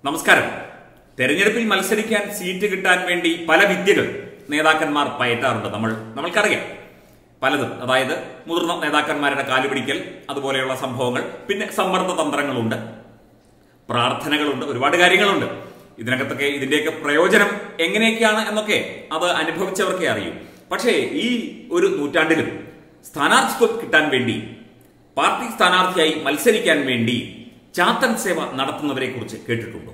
നമസ്കാരം തെരഞ്ഞെടുപ്പിൽ മത്സരിക്കാൻ സീറ്റ് കിട്ടാൻ വേണ്ടി പല വിദ്യകൾ നേതാക്കന്മാർ പയറ്റാറുണ്ട് നമ്മൾ നമ്മൾക്കറിയാം പലതും അതായത് മുതിർന്ന നേതാക്കന്മാരുടെ കാലുപിടിക്കൽ അതുപോലെയുള്ള സംഭവങ്ങൾ പിന്നെ സമ്മർദ്ദ തന്ത്രങ്ങളുണ്ട് പ്രാർത്ഥനകളുണ്ട് ഒരുപാട് കാര്യങ്ങളുണ്ട് ഇതിനകത്തൊക്കെ ഇതിന്റെയൊക്കെ പ്രയോജനം എങ്ങനെയൊക്കെയാണ് എന്നൊക്കെ അത് അനുഭവിച്ചവർക്കേ അറിയൂ പക്ഷേ ഈ ഒരു നൂറ്റാണ്ടിലും സ്ഥാനാർത്ഥിത്വം കിട്ടാൻ വേണ്ടി പാർട്ടി സ്ഥാനാർത്ഥിയായി മത്സരിക്കാൻ വേണ്ടി ചാത്തൻ സേവ നടത്തുന്നവരെ കുറിച്ച് കേട്ടിട്ടുണ്ടോ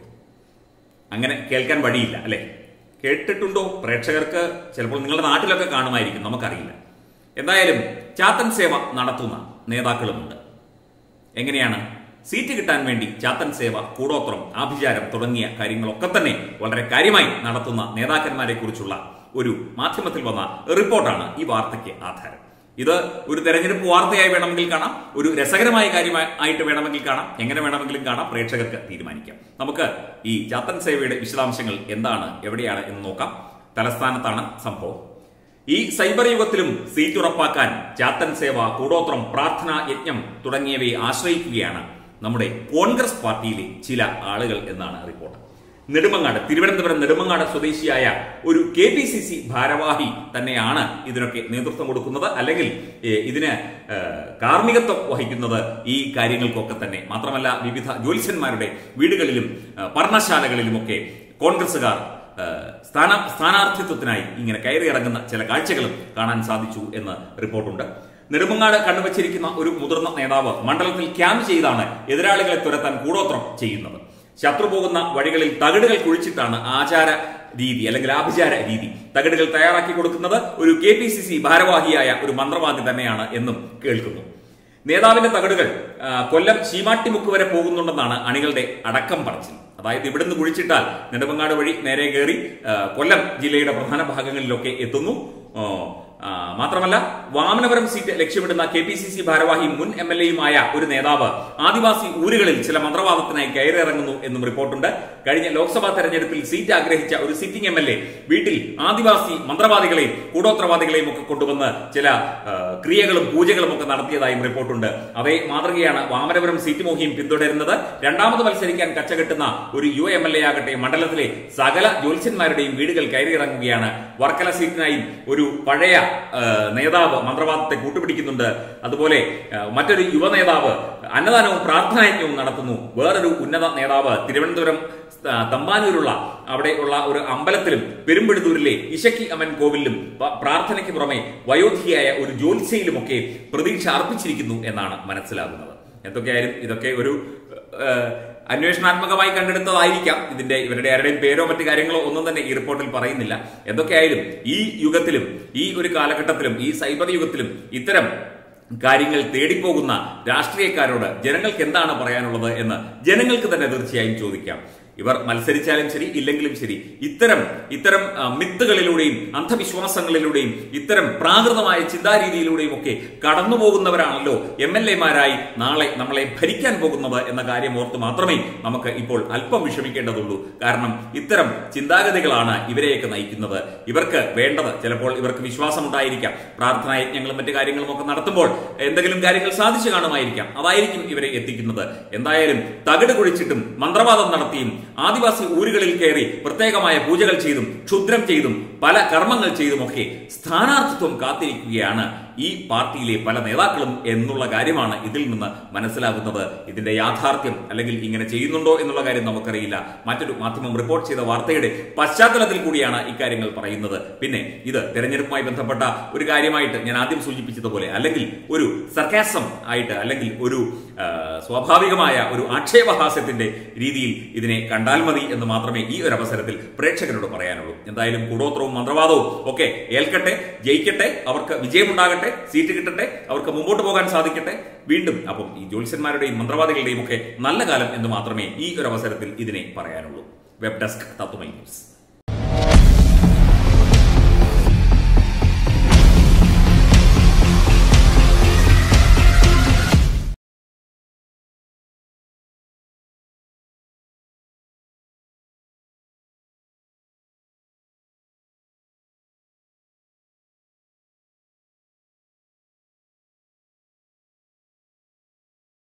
അങ്ങനെ കേൾക്കാൻ വഴിയില്ല അല്ലെ കേട്ടിട്ടുണ്ടോ പ്രേക്ഷകർക്ക് ചിലപ്പോൾ നിങ്ങളുടെ നാട്ടിലൊക്കെ കാണുമായിരിക്കും നമുക്കറിയില്ല എന്തായാലും ചാത്തൻ സേവ നടത്തുന്ന നേതാക്കളുമുണ്ട് എങ്ങനെയാണ് സീറ്റ് കിട്ടാൻ വേണ്ടി ചാത്തൻ സേവ കൂടോത്രം ആഭിചാരം തുടങ്ങിയ കാര്യങ്ങളൊക്കെ തന്നെ വളരെ കാര്യമായി നടത്തുന്ന നേതാക്കന്മാരെ കുറിച്ചുള്ള ഒരു മാധ്യമത്തിൽ വന്ന റിപ്പോർട്ടാണ് ഈ വാർത്തയ്ക്ക് ആധാരം ഇത് ഒരു തെരഞ്ഞെടുപ്പ് വാർത്തയായി വേണമെങ്കിൽ കാണാം ഒരു രസകരമായ കാര്യമായി ആയിട്ട് വേണമെങ്കിൽ കാണാം എങ്ങനെ വേണമെങ്കിലും കാണാം പ്രേക്ഷകർക്ക് തീരുമാനിക്കാം നമുക്ക് ഈ ചാത്തൻ സേവയുടെ വിശദാംശങ്ങൾ എന്താണ് എവിടെയാണ് എന്ന് നോക്കാം തലസ്ഥാനത്താണ് സംഭവം ഈ സൈബർ യുഗത്തിലും സീറ്റ് ഉറപ്പാക്കാൻ ചാത്തൻ സേവ കൂടോത്രം പ്രാർത്ഥനാ യജ്ഞം തുടങ്ങിയവയെ ആശ്രയിക്കുകയാണ് നമ്മുടെ കോൺഗ്രസ് പാർട്ടിയിലെ ചില ആളുകൾ എന്നാണ് റിപ്പോർട്ട് നെടുമങ്ങാട് തിരുവനന്തപുരം നെടുമങ്ങാട് സ്വദേശിയായ ഒരു കെ പി സി സി ഭാരവാഹി തന്നെയാണ് ഇതിനൊക്കെ നേതൃത്വം കൊടുക്കുന്നത് അല്ലെങ്കിൽ ഏ, ഇതിന് ഏ, കാർമ്മികത്വം വഹിക്കുന്നത് ഈ കാര്യങ്ങൾക്കൊക്കെ തന്നെ മാത്രമല്ല വിവിധ ജ്യോത്സ്യന്മാരുടെ വീടുകളിലും ഏ, പർണശാലകളിലുമൊക്കെ കോൺഗ്രസുകാർ ഏ, സ്ഥാന സ്ഥാനാർത്ഥിത്വത്തിനായി ഇങ്ങനെ കയറി ഇറങ്ങുന്ന ചില കാഴ്ചകളും കാണാൻ സാധിച്ചു എന്ന് റിപ്പോർട്ടുണ്ട് നെടുമങ്ങാട് കണ്ടുവച്ചിരിക്കുന്ന ഒരു മുതിർന്ന നേതാവ് മണ്ഡലത്തിൽ ക്യാമ്പ് ചെയ്താണ് എതിരാളികളെ തുരത്താൻ കൂടോത്രം ചെയ്യുന്നത് ശത്രു പോകുന്ന വഴികളിൽ തകിടുകൾ കുഴിച്ചിട്ടാണ് ആചാര രീതി അല്ലെങ്കിൽ ആഭിചാര രീതി തകിടുകൾ തയ്യാറാക്കി കൊടുക്കുന്നത് ഒരു കെ പി സി സി ഭാരവാഹിയായ ഒരു മന്ത്രവാദി തന്നെയാണ് എന്നും കേൾക്കുന്നു നേതാവിന്റെ തകടുകൾ ആ, കൊല്ലം ശീമാട്ടിമുക്ക് വരെ പോകുന്നുണ്ടെന്നാണ് അണികളുടെ അടക്കം പറച്ചിൽ അതായത് ഇവിടുന്ന് കുഴിച്ചിട്ടാൽ നെടുമങ്ങാട് വഴി നേരെ കയറി ആ, കൊല്ലം ജില്ലയുടെ പ്രധാന ഭാഗങ്ങളിലൊക്കെ എത്തുന്നു ഓ, ആ, മാത്രമല്ല വാമനപുരം സീറ്റ് ലക്ഷ്യമിടുന്ന കെ പി സി സി ഭാരവാഹി മുൻ എം എൽ എയുമായ ഒരു നേതാവ് ആദിവാസി ഊരുകളിൽ ചില മന്ത്രവാദത്തിനായി കയറിയിറങ്ങുന്നു എന്നും റിപ്പോർട്ടുണ്ട് കഴിഞ്ഞ ലോക്സഭാ തെരഞ്ഞെടുപ്പിൽ സീറ്റ് ആഗ്രഹിച്ച ഒരു സിറ്റിംഗ് എം എൽ എ വീട്ടിൽ ആദിവാസി മന്ത്രവാദികളെയും കൂടോത്രവാദികളെയും ഒക്കെ കൊണ്ടുവന്ന് ചില ആ, ക്രിയകളും പൂജകളും ഒക്കെ നടത്തിയതായും റിപ്പോർട്ടുണ്ട് അതേ മാതൃകയാണ് വാമനപുരം സീറ്റ് മോഹിയും പിന്തുടരുന്നത് രണ്ടാമത് മത്സരിക്കാൻ കച്ചകെട്ടുന്ന ഒരു യു എം എൽ എ ആകട്ടെ മണ്ഡലത്തിലെ സകല ജ്യോത്സ്യന്മാരുടെയും വീടുകൾ കയറിയിറങ്ങുകയാണ് വർക്കല സീറ്റിനായി ഒരു പഴയ ആ, നേതാവ് മന്ത്രവാദത്തെ കൂട്ടുപിടിക്കുന്നുണ്ട് അതുപോലെ ആ, മറ്റൊരു യുവ നേതാവ് അന്നദാനവും പ്രാർത്ഥനായജ്ഞവും നടത്തുന്നു വേറൊരു ഉന്നത നേതാവ് തിരുവനന്തപുരം ആ, തമ്പാനൂരുള്ള അവിടെയുള്ള ഒരു അമ്പലത്തിലും പെരുമ്പെടുത്തൂരിലെ ഇശക്കി അമ്മൻ കോവിലിലും പ- പ്രാർത്ഥനയ്ക്ക് പുറമെ വയോധികയായ ഒരു ജ്യോത്സ്യയിലുമൊക്കെ പ്രതീക്ഷ അർപ്പിച്ചിരിക്കുന്നു എന്നാണ് മനസ്സിലാകുന്നത് എന്തൊക്കെയായാലും ഇതൊക്കെ ഒരു ഏഹ്, അന്വേഷണാത്മകമായി കണ്ടെടുത്തതായിരിക്കാം ഇതിന്റെ ഇവരുടെ ആരുടെയും പേരോ മറ്റു കാര്യങ്ങളോ ഒന്നും തന്നെ ഈ റിപ്പോർട്ടിൽ പറയുന്നില്ല എന്തൊക്കെയായാലും ഈ യുഗത്തിലും ഈ ഒരു കാലഘട്ടത്തിലും ഈ സൈബർ യുഗത്തിലും ഇത്തരം കാര്യങ്ങൾ തേടിപ്പോകുന്ന രാഷ്ട്രീയക്കാരോട് ജനങ്ങൾക്ക് എന്താണ് പറയാനുള്ളത് എന്ന് ജനങ്ങൾക്ക് തന്നെ തീർച്ചയായും ചോദിക്കാം ഇവർ മത്സരിച്ചാലും ശരി ഇല്ലെങ്കിലും ശരി ഇത്തരം ഇത്തരം ആ, മിത്തുകളിലൂടെയും അന്ധവിശ്വാസങ്ങളിലൂടെയും ഇത്തരം പ്രാകൃതമായ ചിന്താരീതിയിലൂടെയും ഒക്കെ കടന്നു പോകുന്നവരാണല്ലോ എം എൽ എമാരായി നാളെ നമ്മളെ ഭരിക്കാൻ പോകുന്നത് എന്ന കാര്യം ഓർത്ത് മാത്രമേ നമുക്ക് ഇപ്പോൾ അല്പം വിഷമിക്കേണ്ടതുള്ളൂ കാരണം ഇത്തരം ചിന്താഗതികളാണ് ഇവരെയൊക്കെ നയിക്കുന്നത് ഇവർക്ക് വേണ്ടത് ചിലപ്പോൾ ഇവർക്ക് വിശ്വാസമുണ്ടായിരിക്കാം പ്രാർത്ഥനാ യജ്ഞങ്ങളും മറ്റു കാര്യങ്ങളും ഒക്കെ നടത്തുമ്പോൾ എന്തെങ്കിലും കാര്യങ്ങൾ സാധിച്ചു കാണുമായിരിക്കാം അതായിരിക്കും ഇവരെ എത്തിക്കുന്നത് എന്തായാലും തകിട് കുഴിച്ചിട്ടും മന്ത്രവാദം നടത്തിയും ആദിവാസി ഊരുകളിൽ കയറി പ്രത്യേകമായ പൂജകൾ ചെയ്തും ക്ഷുദ്രം ചെയ്തും പല കർമ്മങ്ങൾ ചെയ്തുമൊക്കെ സ്ഥാനാർത്ഥിത്വം കാത്തിരിക്കുകയാണ് ഈ പാർട്ടിയിലെ പല നേതാക്കളും എന്നുള്ള കാര്യമാണ് ഇതിൽ നിന്ന് മനസ്സിലാകുന്നത് ഇതിന്റെ യാഥാർത്ഥ്യം അല്ലെങ്കിൽ ഇങ്ങനെ ചെയ്യുന്നുണ്ടോ എന്നുള്ള കാര്യം നമുക്കറിയില്ല മറ്റൊരു മാധ്യമം റിപ്പോർട്ട് ചെയ്ത വാർത്തയുടെ പശ്ചാത്തലത്തിൽ കൂടിയാണ് ഇക്കാര്യങ്ങൾ പറയുന്നത് പിന്നെ ഇത് തെരഞ്ഞെടുപ്പുമായി ബന്ധപ്പെട്ട ഒരു കാര്യമായിട്ട് ഞാൻ ആദ്യം സൂചിപ്പിച്ചതുപോലെ അല്ലെങ്കിൽ ഒരു സർക്കാസം ആയിട്ട് അല്ലെങ്കിൽ ഒരു ആ, സ്വാഭാവികമായ ഒരു ആക്ഷേപഹാസ്യത്തിന്റെ രീതിയിൽ ഇതിനെ കണ്ടാൽ മതി എന്ന് മാത്രമേ ഈ ഒരു അവസരത്തിൽ പ്രേക്ഷകരോട് പറയാനുള്ളൂ എന്തായാലും കൂടോത്രവും മന്ത്രവാദവും ഒക്കെ ഏൽക്കട്ടെ ജയിക്കട്ടെ അവർക്ക് വിജയമുണ്ടാകട്ടെ സീറ്റ് കിട്ടട്ടെ അവർക്ക് മുമ്പോട്ട് പോകാൻ സാധിക്കട്ടെ വീണ്ടും അപ്പം ഈ ജ്യോത്സ്യന്മാരുടെയും മന്ത്രവാദികളുടെയും ഒക്കെ നല്ല കാലം എന്ന് മാത്രമേ ഈ ഒരു അവസരത്തിൽ ഇതിനെ പറയാനുള്ളൂ വെബ് ഡെസ്ക് തത്വമൈ ന്യൂസ്